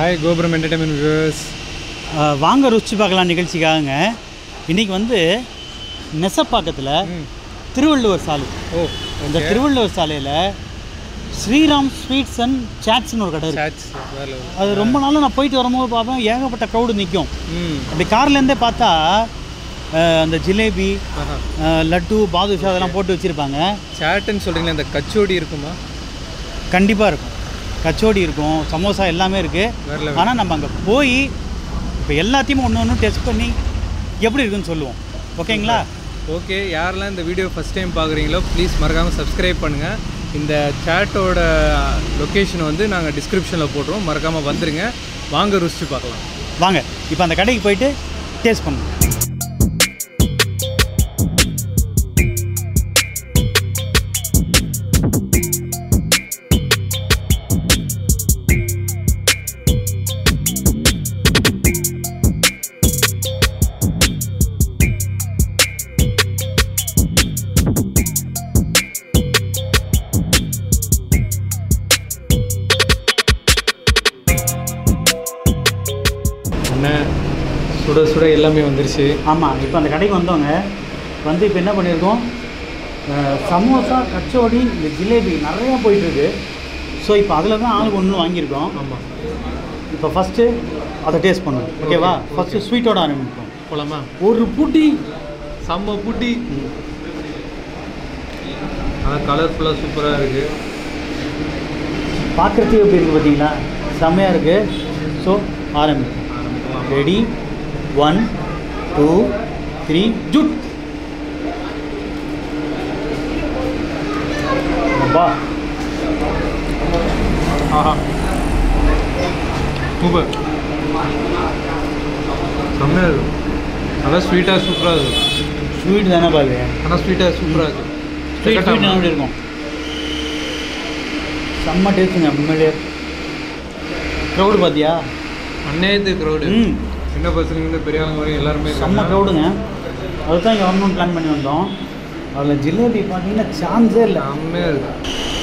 Hi கோபுரம் entertainment viewers அஹ், வாங்க ருச்சி பார்க்கலாம் நிகழ்ச்சிக்காகங்க இன்றைக்கி வந்து நெசப்பாக்கத்தில் திருவள்ளுவர் சாலை ஓ இந்த திருவள்ளுவர் சாலையில் ஸ்ரீராம் ஸ்வீட்ஸ் அண்ட் சாட்ஸ்னு ஒரு கடை இருக்குது சாட்ஸ் வேற level. அது ரொம்ப நாளாக நான் போயிட்டு வரும்போது பார்ப்பேன் ஏகப்பட்ட க்ரௌடு நிற்கும் ம் அப்படி கார்லேருந்தே பார்த்தா அஹ், அந்த ஜிலேபி ஆஹா அஹ், லட்டு பாதுஷா அதெல்லாம் போட்டு வச்சுருப்பாங்க சாட்டுன்னு சொல்கிறீங்களா இந்த கச்சோடி இருக்குமா கண்டிப்பாக இருக்கும் கச்சோடி இருக்கும் சமோசா எல்லாமே இருக்குது வேற level. ஆனால் நம்ம அங்கே போய் இப்போ எல்லாத்தையும் ஒன்று ஒன்று டெஸ்ட் பண்ணி எப்படி இருக்குன்னு சொல்லுவோம் ஓகேங்களா ஓகே யாரெல்லாம் இந்த வீடியோ ஃபஸ்ட் டைம் பார்க்குறீங்களோ ப்ளீஸ் மறக்காமல் சப்ஸ்கிரைப் பண்ணுங்கள் இந்த சேட்டோட லொக்கேஷன் வந்து நாங்கள் டிஸ்கிரிப்ஷனில் போட்டுருவோம் மறக்காமல் வந்துருங்க வாங்க ருசிச்சு பார்க்கலாம் வாங்க இப்போ அந்த கடைக்கு போயிட்டு டேஸ்ட் பண்ணுவோம் என்ன சுட சுட எல்லாமே வந்துருச்சு ஆமாம் இப்போ அந்த கடைக்கு வந்தவங்க வந்து இப்போ என்ன பண்ணியிருக்கோம் அஹ், சமோசா கச்சோடி இந்த ஜிலேபி நிறையா போயிட்டுருக்கு ஸோ இப்போ அதில் தான் ஆளுக்கு ஒன்று வாங்கியிருக்கோம் ஆமாம் இப்போ ஃபஸ்ட்டு அதை டேஸ்ட் பண்ணுவோம் ஓகேவா ஃபஸ்ட்டு ஸ்வீட்டோட ஆரம்பிப்போம் போலாமா ஒரு புட்டி செம்ம புட்டி ஆனால் கலர்ஃபுல்லாக சூப்பராக இருக்குது பார்க்குறதுக்கு எப்படி இருக்குது பார்த்தீங்களா செம்மையாக இருக்குது ஸோ ஆரம்பிப்போம் ரெடி ஒன் டூ த்ரீ ஜுட் அப்பா ஆஹா சூப்பர் செம்மையாக இருக்கும் நல்லா ஸ்வீட்டாக சூப்பராக இருக்கும் ஸ்வீட் தானே பாரு ஆனால் ஸ்வீட்டாக சூப்பராக இருக்கும் ஸ்வீட் ஸ்வீட் எப்படி இருக்கும் செம்ம டேஸ்ட்டுங்க உண்மையிலேயே க்ரௌடு பார்த்தியா அந்நேயத்து க்ரௌடு ம் சின்ன பசங்க பெரிய ஆளுங்க வரையும் எல்லாருமே செம்ம இருக்காங்க. க்ரௌடுங்க அதுதான் இங்கே வரணும்னு பிளான் பண்ணி வந்தோம் அதில் ஜிலேபி பார்த்தீங்கன்னா சான்ஸே இல்லை செம்மையாக இருக்கு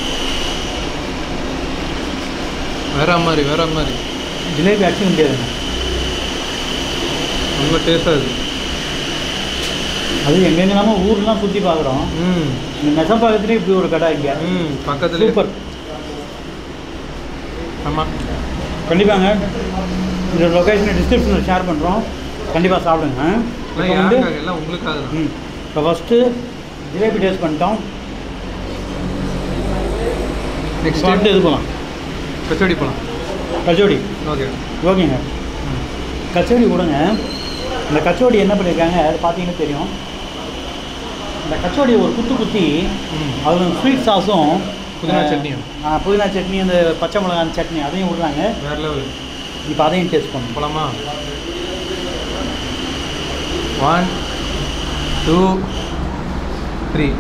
வேற மாதிரி வேற மாதிரி ஜிலேபி அடிக்க முடியாதுங்க ரொம்ப டேஸ்ட்டாக இருக்கு அது எங்கெங்கெல்லாமோ ஊர்லாம் சுற்றி பார்க்குறோம் ம் இந்த நெசப்பாக்கத்துலேயே இப்படி ஒரு கடை இங்கே ம் பக்கத்துலேயே சூப்பர் ஆமாம் கண்டிப்பாங்க இந்த லொக்கேஷனை டிஸ்கிரிப்ஷனில் ஷேர் பண்ணுறோம் கண்டிப்பாக சாப்பிடுங்க இப்போ எல்லாம் வந்து யாருக்காக எல்லாம் உங்களுக்காக தான் ம் இப்போ ஃபஸ்ட்டு ஜிலேபி டேஸ்ட் பண்ணிட்டோம் நெக்ஸ்ட் இப்போ அடுத்து இது போகலாம் கச்சோடி போகலாம் கச்சோடி ஓகே ஓகேங்க கச்சோடி கொடுங்க இந்த கச்சோடி என்ன பண்ணியிருக்காங்க அது பார்த்தீங்கன்னா தெரியும் இந்த கச்சோடியை ஒரு குத்து குத்தி ம் அதில் ஸ்வீட் சாஸும் புதினா சட்னியும். புதினா சட்னி அந்த பச்சை மிளகாய் சட்னி அதையும் விடுறாங்க வேற லெவல் இப்போ அதையும் டேஸ்ட் பண்ணுவோம் போலாமா ஒன் டூ த்ரீ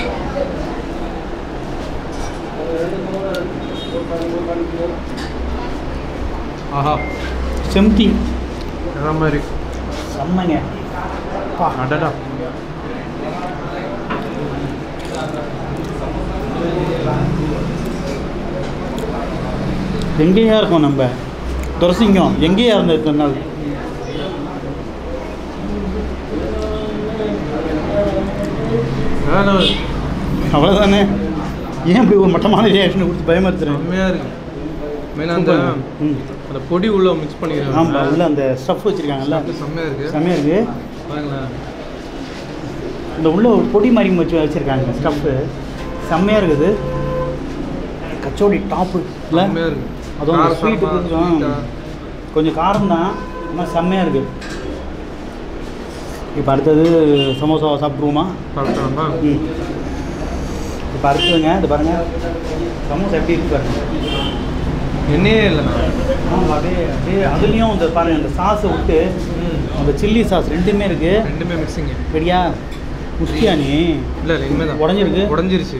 ஆஹா செம்டி வேற மாதிரி செம்மங்க பா அடடா எங்கேயா இருக்கோம் நம்ம துரசிங்கம் எங்கேயா இருந்த இத்தனை நாள் வேற லெவல் அவ்வளோதானே ஏன் இப்படி ஒரு மட்டமான ரியாக்ஷன் கொடுத்து பயமுறுத்துறேன் செம்மையாக இருக்கு மேலே அந்த ம் அந்த பொடி உள்ள மிக்ஸ் ஆமாம் பண்ணிக்கிறாங்க உள்ள அந்த ஸ்டஃப் வச்சுருக்காங்கல்ல செம்மையாக இருக்கு செம்மையாக இருக்குது பாருங்களேன் இந்த உள்ள ஒரு பொடி மாதிரி வச்சு வச்சுருக்காங்க ஸ்டஃப்பு செம்மையாக இருக்குது கச்சோடி டாப்பு இல்லை செம்மையாக இருக்கு அதுவும் அந்த கார ஸ்வீட்டு சாரமா, கொஞ்சம் sweet-ஆ. கொஞ்சம் காரம் தான் ஆனால் செம்மையாக இருக்குது இப்போ அடுத்தது சமோசாவை சாப்பிட்ருவோமா சாப்பிட்டோம்னா ம் இப்போ அடுத்ததுங்க இது பாருங்கள் சமோசா எப்படி இருக்கு பாருங்க எண்ணெயே இல்லைண்ணா ஆமாம் அப்படியே அப்படியே அதுலேயும் இந்த பாருங்க அந்த சாஸை விட்டு ம் அந்த சில்லி சாஸ் ரெண்டுமே இருக்குது ரெண்டுமே மிக்சிங்க ரெடியா முஸ்தியா நீ இல்லை இல்லை இனிமேல் தான் உடஞ்சிருக்கு உடஞ்சிருச்சு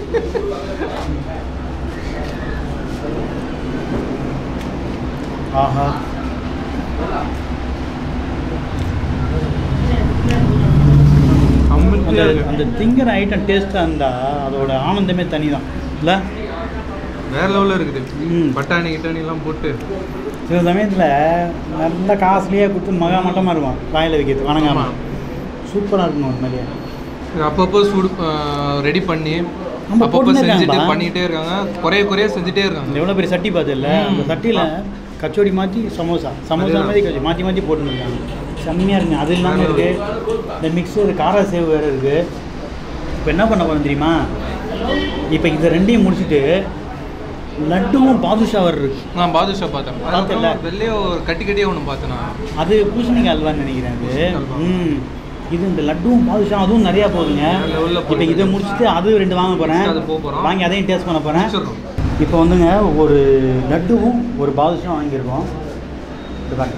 ஆஹா அமிர்தியா அந்த இருக்கு அந்த திங்கிற ஐட்டம் டேஸ்ட்டாக இருந்தால் அதோட ஆனந்தமே தனி தான் இல்லை வேற லெவலில் இருக்குது ம் பட்டாணி கிட்டாணி எல்லாம் போட்டு சில சமயத்தில் நல்ல காஸ்ட்லியாக கொடுத்து மகா மட்டமாக இருக்கும் வாயில் வைக்கிறது வணங்காம ஆமா. சூப்பராக இருக்கும் ஒரு மாதிரியே இது அப்பப்போ சூடு ரெடி பண்ணி ஆமா, அப்பப்போ போட்டுனே செஞ்சுட்டு இருக்காங்கப்பா. பண்ணிகிட்டே இருக்காங்க குறைய குறைய செஞ்சுட்டே இருக்காங்க எவ்வளோ பெரிய சட்டி பார்த்துல ம். அந்த சட்டியில் கச்சோடி மாற்றி சமோசா சமோசா அதேதான். மாதிரி கச்சோடி மாற்றி மாற்றி போட்டுருக்காங்க செம்மையாக இருக்குங்க அது இல்லாமல் இருக்குது இந்த மிக்ஸர் கார சேவ் வேறு இருக்குது இப்போ என்ன பண்ண போகிறோம் தெரியுமா இப்போ இதை ரெண்டையும் முடிச்சுட்டு லட்டுவும் பாதுஷா வேறு இருக்கு நான் பாதுஷா பார்த்தேன் பார்த்தேன்ல? அதுக்கப்புறம் வெளியே ஒரு கட்டி கட்டியே ஒன்று பார்த்தேன் நான் அது பூசணிக்காய் அல்வான்னு நினைக்கிறேன் அது பூசணிக்காய் அல்வா. ம் இது இந்த லட்டுவும் பாதுஷா அதுவும் நிறையா போகுதுங்க வேற level ல இப்போ போகுது. இதை முடிச்சுட்டு அது ரெண்டு வாங்க போகிறேன் அது போக போறோம். வாங்கி அதையும் டேஸ்ட் பண்ண போகிறேன் முடிச்சிடுறோம். இப்போ வந்துங்க ஒரு லட்டுவும் ஒரு பாதுஷாவும் வாங்கியிருக்கோம் இது பாருங்க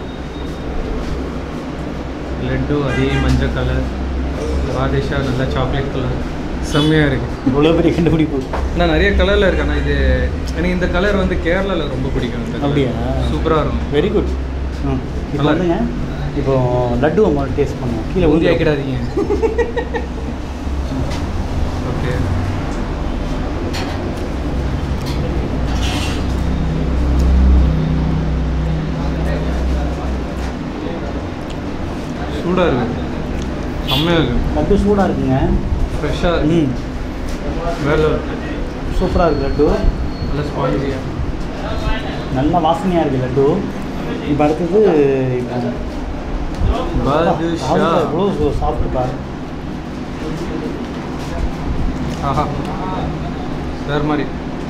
லட்டு அதே மஞ்சள் கலர் பாதுஷா நல்லா சாக்லேட் கலர் செம்மையாக இருக்கு இவ்வளோ பெரிய கண்டுபிடிப்பு நான் நிறைய கலரில் இருக்கு ஆனால் இது எனக்கு இந்த கலர் வந்து கேரளாவில் ரொம்ப பிடிக்கும் இந்த அப்படியா? சூப்பராக இருக்கும் வெரி குட் ம் இப்போ நல்லா வந்துங்க இப்போ லட்டுவை முதல்ல டேஸ்ட் பண்ணுவோம் கீழே ஊதி ஊதி ஆக்கிடாதீங்க ஓகே சூடாக இருக்கு செம்மையாக இருக்கு லட்டு சூடாக இருக்குங்க ஃப்ரெஷ்ஷாக இருக்கு ம் வேலை சூப்பராக இருக்குது லட்டு நல்ல ஸ்பாஞ்சியாக நல்ல வாசனையாக இருக்குது லட்டு இப்போ அடுத்தது பாதுஷா எவ்வளோ சாப்பிட்டுப்பா ஆஹா வேறு மாதிரி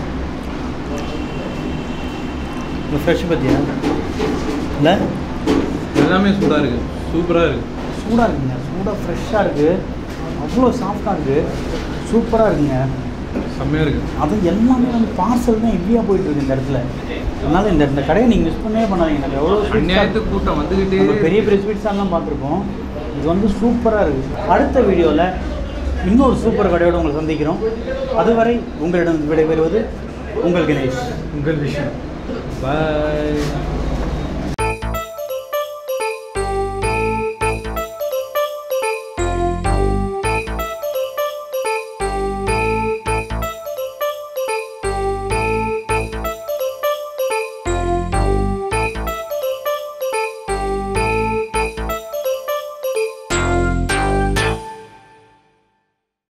இந்த ஃப்ரெஷ் பற்றியா இல்லை எல்லாமே சூடாக இருக்கு சூப்பராக இருக்கு சூடாக இருக்குங்க சூடாக ஃப்ரெஷ்ஷாக இருக்குது அவ்வளோ சாஃப்டாக இருக்குது சூப்பராக இருக்குங்க செம்மையாக இருக்கு அது எல்லாமே வந்து பார்சல் தான் ஹெவியாக போயிட்டு இருக்கு இந்த இடத்துல அதனால இந்த இந்த கடையை நீங்கள் மிஸ் பண்ணவே பண்ணாதீங்க எனக்கு எவ்வளோ அந்நியாயத்துக்கு கூட்டம் வந்துக்கிட்டே நம்ம பெரிய பெரிய ஸ்வீட்ஸ் எல்லாம் பார்த்துருப்போம் இது வந்து சூப்பராக இருக்குது அடுத்த வீடியோவில் இன்னொரு சூப்பர் கடையோடு உங்களை சந்திக்கிறோம் அதுவரை உங்களிடம் விடைபெறுவது உங்கள் கணேஷ் உங்கள் விஷயம் பாய்